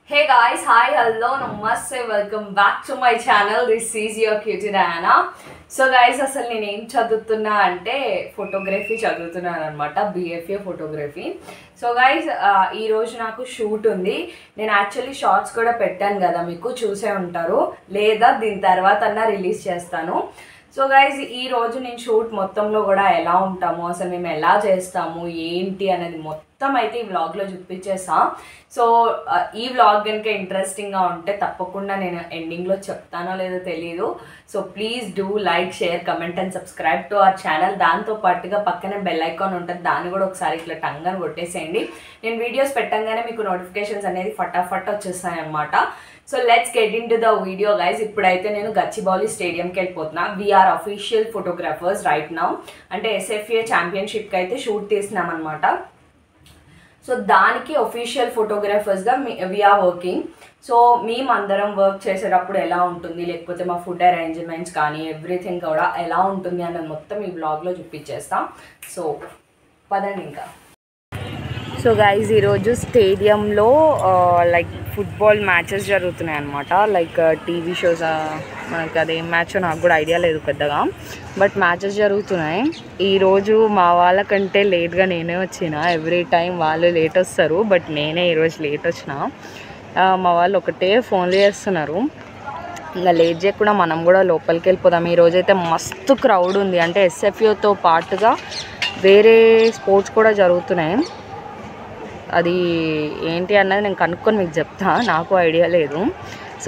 Hey guys hi hello namaste welcome back to my channel this is your cutie Diana so guys అసలు నేను ఏం చదువుతున్నా అంటే photography చదువుతున్నాను అనమాట బిఎఫ్ఏ ఫోటోగ్రఫీ సో గైస్ ఈ రోజు నాకు షూట్ ఉంది నేను యాక్చువల్లీ షార్ట్స్ కూడా పెట్టాను కదా మీకు చూసే ఉంటారు లేదా దీని తర్వాత అన్నా రిలీజ్ చేస్తాను సో గైజ్ ఈ రోజు నేను షూట్ మొత్తంలో కూడా ఎలా ఉంటాము అసలు మేము ఎలా చేస్తాము ఏంటి అనేది మొత్తం అయితే ఈ వ్లాగ్లో చూపించేసా సో ఆ, ఈ వ్లాగ్ కనుక ఇంట్రెస్టింగ్గా ఉంటే తప్పకుండా నేను ఎండింగ్లో చెప్తానో లేదో తెలియదు so please do like share comment and subscribe to our channel దాంతో పాటుగా పక్కనే బెల్ ఐకాన్ ఉంటుంది దాన్ని కూడా ఒకసారి ఇట్లా టంగని కొట్టేసేయండి నేను వీడియోస్ పెట్టంగానే మీకు నోటిఫికేషన్స్ అనేది ఫటాఫట్ వచ్చేస్తాయి అనమాట so let's get into the video guys ఇప్పుడైతే నేను గచ్చిబౌలి స్టేడియంకి వెళ్ళిపోతున్నా we are official photographers right now అంటే ఎస్ఎఫ్ఏ ఛాంపియన్షిప్కి అయితే షూట్ తీసినాం అనమాట సో దానికి ఒఫీషియల్ ఫోటోగ్రాఫర్స్గా వీఆర్ వర్కింగ్ సో మేమందరం వర్క్ చేసేటప్పుడు ఎలా ఉంటుంది లేకపోతే మా ఫుడ్ అరేంజ్మెంట్స్ కానీ ఎవ్రీథింగ్ కూడా ఎలా ఉంటుంది అన్నది మొత్తం ఈ బ్లాగ్లో చూపించేస్తాం సో పదండి ఇంకా సో గైజ్ ఈరోజు స్టేడియంలో లైక్ ఫుట్బాల్ మ్యాచెస్ జరుగుతున్నాయి అనమాట లైక్ టీవీ షోస్ మనకి అదేం మ్యాచ్ నాకు కూడా ఐడియా లేదు పెద్దగా బట్ మ్యాచెస్ జరుగుతున్నాయి ఈరోజు మా వాళ్ళకంటే లేట్గా నేనే వచ్చిన ఎవ్రీ టైం వాళ్ళు లేట్ వస్తారు బట్ నేనే ఈరోజు లేట్ వచ్చిన ఆ, మా వాళ్ళు ఒకటే ఫోన్లు చేస్తున్నారు ఇంకా లేట్ చేయకుండా మనం కూడా లోపలికి వెళ్ళిపోదాం ఈరోజు అయితే మస్తు క్రౌడ్ ఉంది అంటే ఎస్ఎఫ్యూతో పాటుగా వేరే స్పోర్ట్స్ కూడా జరుగుతున్నాయి అది ఏంటి అన్నది నేను కనుక్కొని మీకు చెప్తా నాకు ఐడియా లేదు సో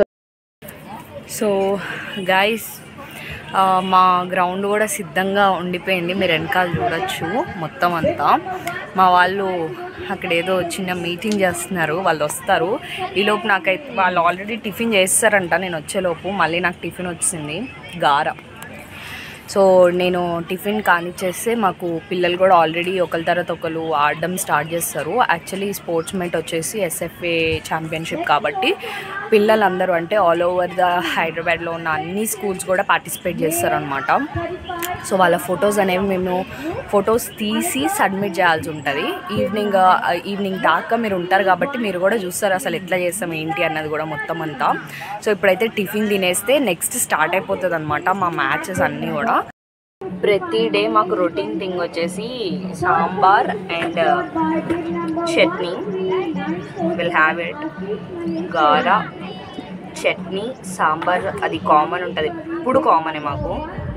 సో గైస్ మా గ్రౌండ్ కూడా సిద్ధంగా ఉండిపోయింది మీరు వెనకాల చూడొచ్చు మొత్తం అంతా మా వాళ్ళు అక్కడ ఏదో చిన్న మీటింగ్ చేస్తున్నారు వాళ్ళు వస్తారు ఈలోపు నాకైతే వాళ్ళు ఆల్రెడీ టిఫిన్ చేస్తారంట నేను వచ్చేలోపు మళ్ళీ నాకు టిఫిన్ వచ్చింది గార సో నేను టిఫిన్ కానిచ్చేస్తే మాకు పిల్లలు కూడా ఆల్రెడీ ఒకరి తర్వాత ఒకరు ఆడడం స్టార్ట్ చేస్తారు యాక్చువల్లీ స్పోర్ట్స్ మెట్ వచ్చేసి ఎస్ఎఫ్ఏ ఛాంపియన్షిప్ కాబట్టి పిల్లలందరూ అంటే ఆల్ ఓవర్ ద హైదరాబాద్లో ఉన్న అన్ని స్కూల్స్ కూడా పార్టిసిపేట్ చేస్తారనమాట సో వాళ్ళ ఫొటోస్ అనేవి మేము ఫొటోస్ తీసి సబ్మిట్ చేయాల్సి ఉంటుంది ఈవినింగ్ ఈవినింగ్ దాకా మీరు ఉంటారు కాబట్టి మీరు కూడా చూస్తారు అసలు ఎట్లా చేస్తాం ఏంటి అన్నది కూడా మొత్తం అంతా సో ఇప్పుడైతే టిఫిన్ తినేస్తే నెక్స్ట్ స్టార్ట్ అయిపోతుంది అనమాట మా మ్యాచెస్ అన్నీ కూడా ప్రతి డే మాకు రొటీన్ థింగ్ వచ్చేసి sambar and chutney will have it గారా చట్నీ సాంబార్ అది కామన్ ఉంటుంది ఎప్పుడు కామనే మాకు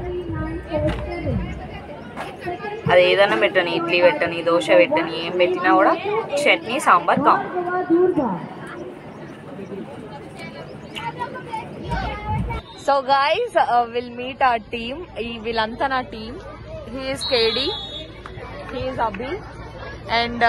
అది ఏదైనా పెట్టని ఇడ్లీ పెట్టని దోశ పెట్టని ఏం పెట్టినా కూడా chutney sambar common so guys will meet our team ఈ వీళ్ళంతా నా టీమ్ హీఈస్ కేడి హీఈస్ అభి అండ్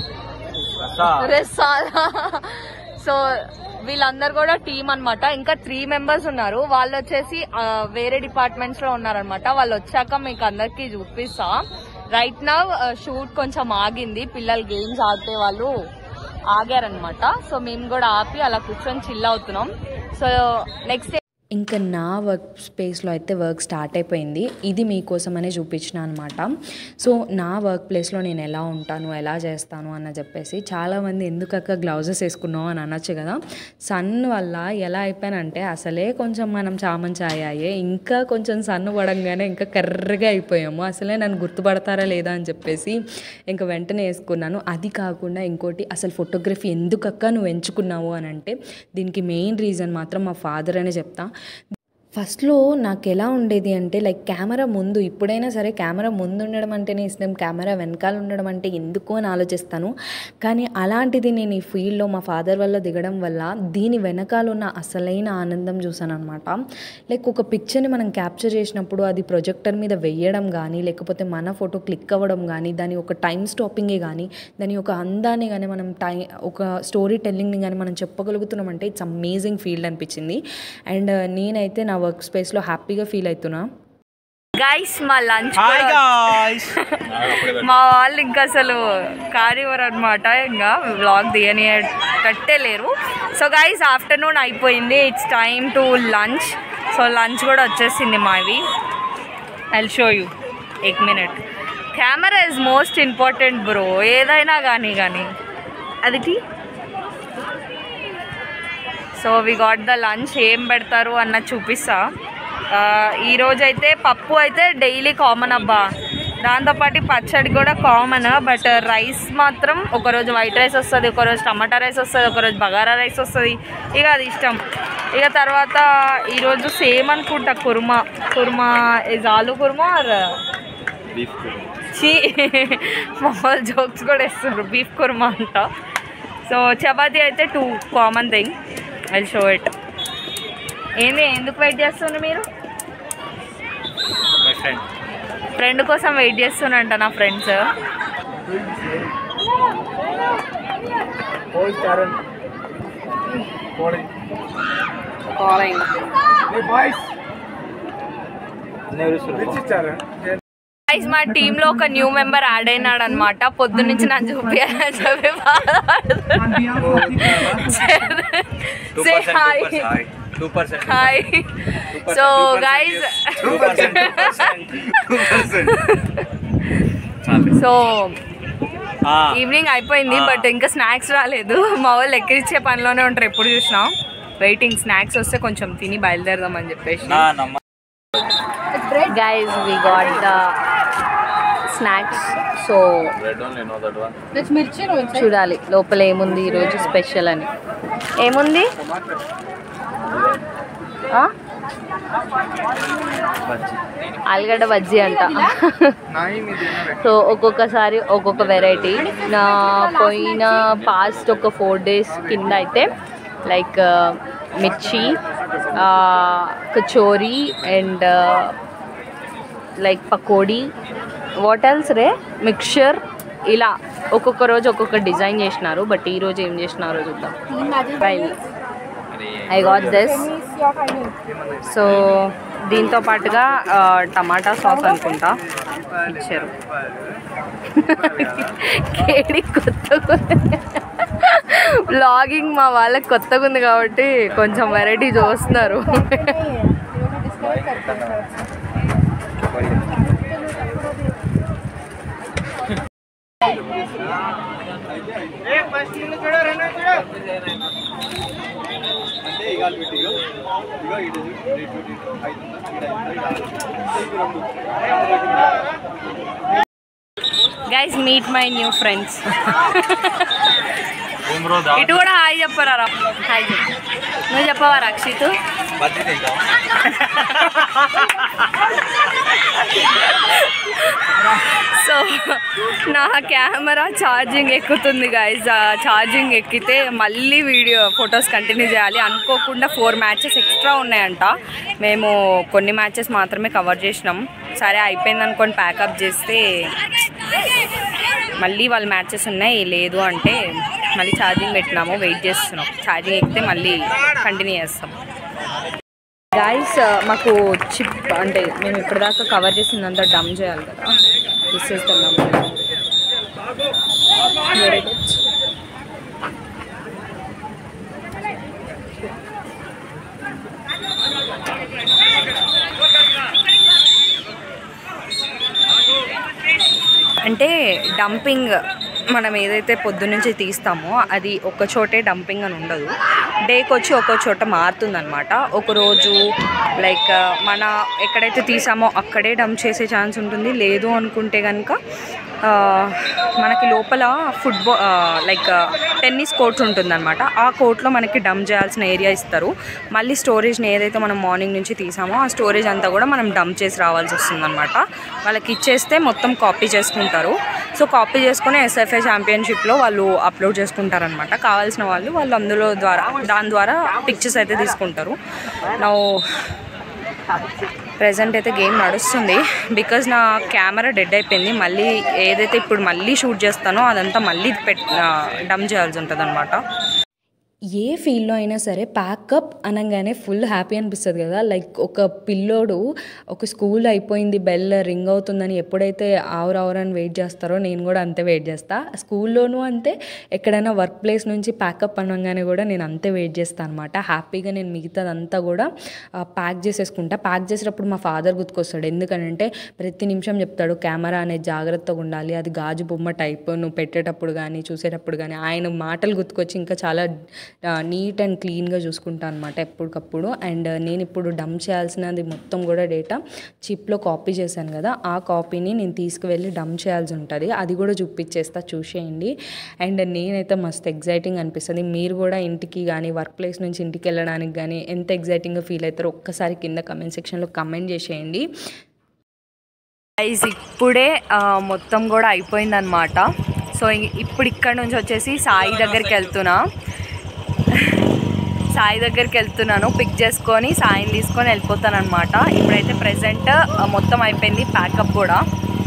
సో వీళ్ళందరూ కూడా టీం అన్నమాట ఇంకా త్రీ మెంబర్స్ ఉన్నారు వాళ్ళు వచ్చేసి ఆ, వేరే డిపార్ట్మెంట్స్ లో ఉన్నారనమాట వాళ్ళు వచ్చాక మీకు అందరికి చూపిస్తా రైట్ నా షూట్ కొంచెం ఆగింది పిల్లలు గేమ్స్ ఆడితే వాళ్ళు ఆగారనమాట సో మేము కూడా ఆపి అలా కూర్చొని చిల్ అవుతున్నాం సో నెక్స్ట్ ఇంకా నా వర్క్ స్పేస్లో అయితే వర్క్ స్టార్ట్ అయిపోయింది ఇది మీకోసమనే చూపించిన అనమాట సో నా వర్క్ ప్లేస్లో నేను ఎలా ఉంటాను ఎలా చేస్తాను అన్న చెప్పేసి చాలామంది ఎందుకక్క గ్లౌజెస్ వేసుకున్నావు అని అనొచ్చు కదా సన్ వల్ల ఎలా అయిపోయానంటే అసలే కొంచెం మనం చామంచాయాయే ఇంకా కొంచెం సన్ పడంగానే ఇంకా కర్రగా అయిపోయాము అసలే నన్ను గుర్తుపడతారా లేదా అని చెప్పేసి ఇంకా వెంటనే వేసుకున్నాను అది కాకుండా ఇంకోటి అసలు ఫోటోగ్రఫీ ఎందుకక్క నువ్వు ఎంచుకున్నావు అని అంటే దీనికి మెయిన్ రీజన్ మాత్రం మా ఫాదర్ అనే చెప్తా ఫస్ట్లో నాకు ఎలా ఉండేది అంటే లైక్ కెమెరా ముందు ఇప్పుడైనా సరే కెమెరా ముందు ఉండడం అంటేనే ఇష్టం కెమెరా వెనకాల ఉండడం అంటే ఎందుకు అని ఆలోచిస్తాను కానీ అలాంటిది నేను ఈ ఫీల్డ్లో మా ఫాదర్ వల్ల దిగడం వల్ల దీని వెనకాల ఉన్న అసలైన ఆనందం చూసాను అనమాట లైక్ ఒక పిక్చర్ని మనం క్యాప్చర్ చేసినప్పుడు అది ప్రొజెక్టర్ మీద వెయ్యడం కానీ లేకపోతే మన ఫోటో క్లిక్ అవ్వడం కానీ దాని ఒక టైం స్టాపింగే కానీ దాని ఒక అందాన్ని కానీ మనం టై ఒక స్టోరీ టెల్లింగ్ని కానీ మనం చెప్పగలుగుతున్నామంటే ఇట్స్ అమేజింగ్ ఫీల్డ్ అనిపించింది అండ్ నేనైతే నా వర్క్ స్పేస్లో హ్యాపీగా ఫీల్ అవుతున్నా గైస్ మా లంచ్ హాయ్ గాయ్స్ మా వాళ్ళు ఇంకా అసలు కానివ్వరు అనమాట ఇంకా వ్లాగ్ తీయనియటట్టే లేరు సో గైస్ ఆఫ్టర్నూన్ అయిపోయింది it's time to lunch so lunch కూడా వచ్చేసింది మావి ఐ షో యూ ఎక్ minute camera is most important bro ఏదైనా కానీ కానీ అది tea so we got the lunch ఏం పెడతారు అన్నది చూపిస్తా ఆ, ఈ రోజు అయితే పప్పు అయితే డైలీ కామన్ అబ్బా దాంతోపాటు పచ్చడి కూడా కామన్ బట్ రైస్ మాత్రం ఒకరోజు వైట్ రైస్ వస్తుంది ఒకరోజు టమాటా రైస్ వస్తుంది ఒకరోజు బగారా రైస్ వస్తుంది ఇక అది ఇష్టం ఇక తర్వాత ఈరోజు సేమ్ అనుకుంటా కుర్మా కుర్మా ఇస్ ఆలు కుర్మా ఆర్ చీ మామూలు జోక్స్ కూడా వేస్తారు బీఫ్ కుర్మా అంట సో చపాతీ అయితే too common thing I show it ఏంది ఎందుకు వెయిట్ చేస్తున్నారు మీరు మై ఫ్రెండ్ ఫ్రెండ్ కోసం వెయిట్ చేస్తున్నంట నా ఫ్రెండ్స్ గైస్ మా టీమ్ లో ఒక న్యూ మెంబర్ యాడ్ అయినాడు అనమాట పొద్దు నుంచి నన్ను చూపించాలని చెప్పి say hi two percent hi so guys two percent two percent so evening అయిపోయింది బట్ ఇంకా స్నాక్స్ రాలేదు మా వాళ్ళు ఎక్కిరిచ్చే పనిలోనే ఉంటారు ఎప్పుడు చూసినా వెయిటింగ్ స్నాక్స్ వస్తే కొంచెం తిని బయలుదేరదామని చెప్పేసి నా నమ్మ guys we got the snacks so red one no that one చూడాలి లోపల ఏముంది ఈరోజు స్పెషల్ అని ఏముంది ఆ? ఆలుగడ్డ బజ్జీ అంట సో ఒక్కొక్కసారి ఒక్కొక్క వెరైటీ నా పోయిన పాస్ట్ ఒక ఫోర్ డేస్ కింద అయితే like mirchi kachori and like pakodi what else రే మిక్చర్ ఇలా ఒక్కొక్క రోజు ఒక్కొక్క డిజైన్ చేసినారు బట్ ఈ రోజు ఏం చేసినారో చూద్దాం ఐ గాట్ దిస్ సో దీంతో పాటుగా ఆ, టమాటా సాస్ అనుకుంటా ఇచ్చారు కేడి కొత్తగా బ్లాగింగ్ మా వాళ్ళకి కొత్తగా ఉంది కాబట్టి కొంచెం వెరైటీ చూస్తున్నారు guys meet my new friends ఇటు కూడా హాయ్ చెప్పరా రా హాయ్ చెప్పు నువ్వు చెప్పవా రక్షిత్ బజ్జీ తింటాం సో నా కెమెరా ఛార్జింగ్ ఎక్కుతుంది గైజ్ ఛార్జింగ్ ఎక్కితే మళ్ళీ వీడియో ఫొటోస్ కంటిన్యూ చేయాలి అనుకోకుండా ఫోర్ మ్యాచెస్ ఎక్స్ట్రా ఉన్నాయంట మేము కొన్ని మ్యాచెస్ మాత్రమే కవర్ చేసినాం సరే అయిపోయింది అనుకొని ప్యాకప్ చేస్తే మళ్ళీ వాళ్ళ మ్యాచెస్ ఉన్నాయి లేదు అంటే మళ్ళీ ఛార్జింగ్ పెట్టినాము వెయిట్ చేస్తున్నాం ఛార్జింగ్ ఎక్కితే మళ్ళీ కంటిన్యూ చేస్తాం గాయస్ మాకు చిప్ అంటే మేము ఇప్పటిదాకా కవర్ చేసిందంతా డమ్ చేయాలి కదా దిస్ ఇస్ ద నంబర్ అంటే డంపింగ్ మనం ఏదైతే పొద్దున్నుంచి తీస్తామో అది ఒక చోటే డంపింగ్ అని ఉండదు డేకి వచ్చి ఒక్కో చోట మారుతుందన్నమాట ఒకరోజు లైక్ మన ఎక్కడైతే తీసామో అక్కడే డంప్ చేసే ఛాన్స్ ఉంటుంది లేదు అనుకుంటే కనుక ఆ, మనకి లోపల ఫుట్బాల్ లైక్ టెన్నిస్ కోర్ట్స్ ఉంటుందన్నమాట ఆ కోర్ట్లో మనకి డంప్ చేయాల్సిన ఏరియా ఇస్తారు మళ్ళీ స్టోరేజ్ని ఏదైతే మనం మార్నింగ్ నుంచి తీసామో ఆ స్టోరేజ్ అంతా కూడా మనం డంప్ చేసి రావాల్సి వస్తుందన్నమాట వాళ్ళకి ఇచ్చేస్తే మొత్తం కాపీ చేసుకుంటారు సో కాపీ చేసుకుని ఎస్ఎఫ్ఐ ఛాంపియన్షిప్లో వాళ్ళు అప్లోడ్ చేసుకుంటారనమాట కావాల్సిన వాళ్ళు వాళ్ళు అందులో ద్వారా దాని ద్వారా పిక్చర్స్ అయితే తీసుకుంటారు నా ప్రజెంట్ అయితే గేమ్ నడుస్తుంది బికాజ్ నా కెమెరా డెడ్ అయిపోయింది మళ్ళీ ఏదైతే ఇప్పుడు మళ్ళీ షూట్ చేస్తానో అదంతా మళ్ళీ పెట్ డమ్ చేయాల్సి ఉంటుంది అనమాట ఏ ఫీల్డ్లో అయినా సరే ప్యాకప్ అనగానే ఫుల్ హ్యాపీ అనిపిస్తుంది కదా లైక్ ఒక పిల్లోడు ఒక స్కూల్ అయిపోయింది బెల్ రింగ్ అవుతుందని ఎప్పుడైతే ఆవురావురని వెయిట్ చేస్తారో నేను కూడా అంతే వెయిట్ చేస్తా స్కూల్లోనూ అంతే ఎక్కడైనా వర్క్ ప్లేస్ నుంచి ప్యాకప్ అనగానే కూడా నేను అంతే వెయిట్ చేస్తాను అనమాట హ్యాపీగా నేను మిగతాదంతా కూడా ప్యాక్ చేసేసుకుంటా ప్యాక్ చేసేటప్పుడు మా ఫాదర్ గుర్తుకొస్తాడు ఎందుకంటే ప్రతి నిమిషం చెప్తాడు కెమెరా అనేది జాగ్రత్తగా ఉండాలి అది గాజు బొమ్మ టైప్ నువ్వు పెట్టేటప్పుడు కానీ చూసేటప్పుడు కానీ ఆయన మాటలు గుర్తుకొచ్చి ఇంకా చాలా నీట్ అండ్ క్లీన్గా చూసుకుంటాను అనమాట ఎప్పటికప్పుడు అండ్ నేను ఇప్పుడు డంప్ చేయాల్సినది మొత్తం కూడా డేటా చిప్లో కాపీ చేశాను కదా ఆ కాపీని నేను తీసుకువెళ్ళి డంప్ చేయాల్సి ఉంటుంది అది కూడా చూపించేస్తా చూసేయండి అండ్ నేనైతే మస్తు ఎగ్జైటింగ్ అనిపిస్తుంది మీరు కూడా ఇంటికి కానీ వర్క్ ప్లేస్ నుంచి ఇంటికి వెళ్ళడానికి కానీ ఎంత ఎగ్జైటింగ్గా ఫీల్ అవుతారో ఒక్కసారి కింద కమెంట్ సెక్షన్లో కమెంట్ చేసేయండి గైజ్ ఇప్పుడే ఆ, మొత్తం కూడా అయిపోయిందనమాట సో ఇ- ఇప్పుడు ఇక్కడ నుంచి వచ్చేసి సాయి దగ్గరికి వెళ్తున్నా సాయి దగ్గరికి వెళ్తున్నాను పిక్ చేసుకొని సాయిని తీసుకొని వెళ్ళిపోతాను అనమాట ఇప్పుడైతే ప్రజెంట్ మొత్తం అయిపోయింది ప్యాకప్ కూడా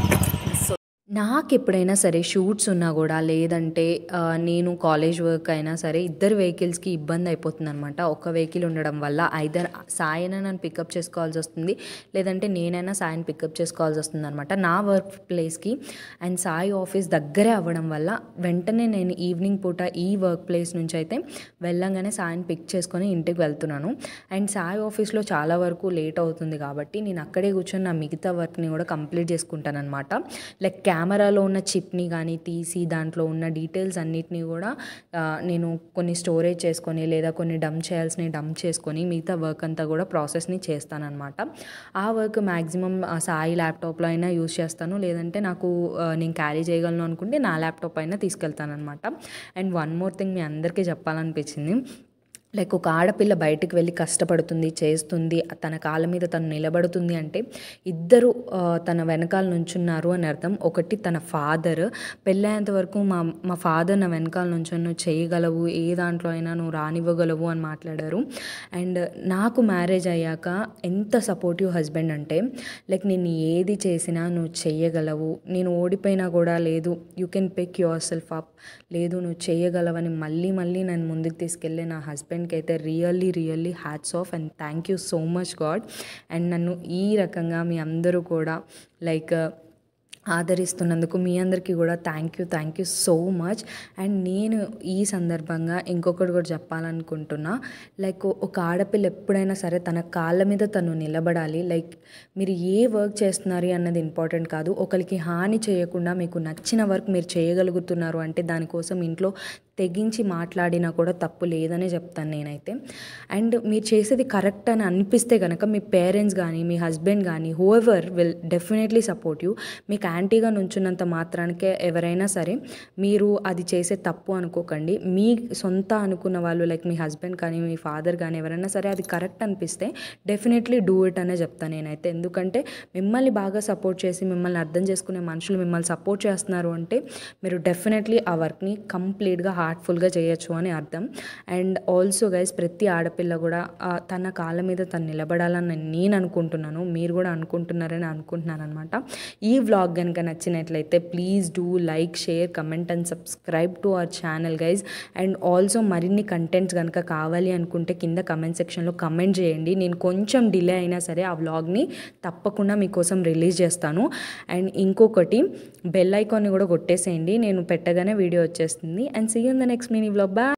నాకు ఎప్పుడైనా సరే షూట్స్ ఉన్నా కూడా లేదంటే ఆ, నేను కాలేజ్ వర్క్ అయినా సరే ఇద్దరు వెహికల్స్కి ఇబ్బంది అయిపోతుంది అనమాట ఒక వెహికల్ ఉండడం వల్ల ఐదర్ సాయన నన్ను పికప్ చేసుకోవాల్సి వస్తుంది లేదంటే నేనైనా సాయిని పికప్ చేసుకోవాల్సి వస్తుంది అనమాట నా వర్క్ ప్లేస్కి అండ్ సాయి ఆఫీస్ దగ్గరే అవ్వడం వల్ల వెంటనే నేను ఈవినింగ్ పూట ఈ వర్క్ ప్లేస్ నుంచి అయితే వెళ్ళంగానే సాయిని పిక్ చేసుకొని ఇంటికి వెళ్తున్నాను అండ్ సాయి ఆఫీస్లో చాలా వరకు లేట్ అవుతుంది కాబట్టి నేను అక్కడే కూర్చొని నా మిగతా వర్క్ని కూడా కంప్లీట్ చేసుకుంటాను అనమాట లైక్ కెమెరాలో ఉన్న చిప్ని కానీ తీసి దాంట్లో ఉన్న డీటెయిల్స్ అన్నిటినీ కూడా ఆ, నేను కొన్ని స్టోరేజ్ చేసుకొని లేదా కొన్ని డంప్ చేయాల్సినవి డంప్ చేసుకొని మిగతా వర్క్ అంతా కూడా ప్రాసెస్ని చేస్తానన్నమాట ఆ వర్క్ మ్యాక్సిమం సాయి ల్యాప్టాప్లో అయినా యూస్ చేస్తాను లేదంటే నాకు ఆ, నేను క్యారీ చేయగలను అనుకుంటే నా ల్యాప్టాప్ అయినా తీసుకెళ్తాను అనమాట అండ్ వన్ మోర్ థింగ్ మీ అందరికీ చెప్పాలనిపించింది లైక్ ఒక ఆడపిల్ల బయటికి వెళ్ళి కష్టపడుతుంది చేస్తుంది తన కాళ్ళ మీద తను నిలబడుతుంది అంటే ఇద్దరు ఆ, తన వెనకాల నుంచున్నారు అని అర్థం ఒకటి తన ఫాదర్ పెళ్ళయ్యేంత వరకు మా మా ఫాదర్ నా వెనకాల నుంచి నువ్వు చేయగలవు ఏ దాంట్లో అయినా నువ్వు రానివ్వగలవు అని మాట్లాడారు అండ్ నాకు మ్యారేజ్ అయ్యాక ఎంత సపోర్టివ్ హస్బెండ్ అంటే లైక్ నేను ఏది చేసినా నువ్వు చెయ్యగలవు నేను ఓడిపోయినా కూడా లేదు you can pick yourself up లేదు నువ్వు చేయగలవని మళ్ళీ మళ్ళీ నన్ను ముందుకు తీసుకెళ్ళే నా హస్బెండ్కి అయితే really really hats off and thank you so much god and నన్ను ఈ రకంగా మీ అందరూ కూడా లైక్ ఆదరిస్తున్నందుకు మీ అందరికీ కూడా thank you thank you so much and నేను ఈ సందర్భంగా ఇంకొకటి కూడా చెప్పాలనుకుంటున్నా లైక్ ఒక ఆడపిల్ల ఎప్పుడైనా సరే తన కాళ్ళ మీద తను నిలబడాలి లైక్ మీరు ఏ వర్క్ చేస్తున్నారు అన్నది ఇంపార్టెంట్ కాదు ఒకరికి హాని చేయకుండా మీకు నచ్చిన వర్క్ మీరు చేయగలుగుతున్నారు అంటే దానికోసం ఇంట్లో తెగించి మాట్లాడినా కూడా తప్పు లేదనే చెప్తాను నేనైతే అండ్ మీరు చేసేది కరెక్ట్ అని అనిపిస్తే కనుక మీ పేరెంట్స్ కానీ మీ హస్బెండ్ కానీ whoever will definitely support you మీకు యాంటీగా నుంచున్నంత మాత్రానికే ఎవరైనా సరే మీరు అది చేసే తప్పు అనుకోకండి మీ సొంత అనుకున్న వాళ్ళు లైక్ మీ హస్బెండ్ కానీ మీ ఫాదర్ కానీ ఎవరైనా సరే అది కరెక్ట్ అనిపిస్తే డెఫినెట్లీ డూ ఇట్ అనే చెప్తాను నేనైతే ఎందుకంటే మిమ్మల్ని బాగా సపోర్ట్ చేసి మిమ్మల్ని అర్థం చేసుకునే మనుషులు మిమ్మల్ని సపోర్ట్ చేస్తున్నారు అంటే మీరు డెఫినెట్లీ ఆ వర్క్ని కంప్లీట్గా హార్ట్ఫుల్గా చేయొచ్చు అని అర్థం అండ్ ఆల్సో గైస్ ప్రతి ఆడపిల్ల కూడా ఆ, తన కాళ్ళ మీద తను నిలబడాలని నేను అనుకుంటున్నాను మీరు కూడా అనుకుంటున్నారని అనుకుంటున్నాను అనమాట ఈ వ్లాగ్ కనుక నచ్చినట్లయితే please do like share comment and subscribe to our channel guys and also మరిన్ని కంటెంట్స్ కనుక కావాలి అనుకుంటే కింద కమెంట్ సెక్షన్లో కమెంట్ చేయండి నేను కొంచెం డిలే అయినా సరే ఆ వ్లాగ్ని తప్పకుండా మీకోసం రిలీజ్ చేస్తాను అండ్ ఇంకొకటి బెల్ ఐకాన్ని కూడా కొట్టేసేయండి నేను పెట్టగానే వీడియో వచ్చేస్తుంది and see in the next mini vlog by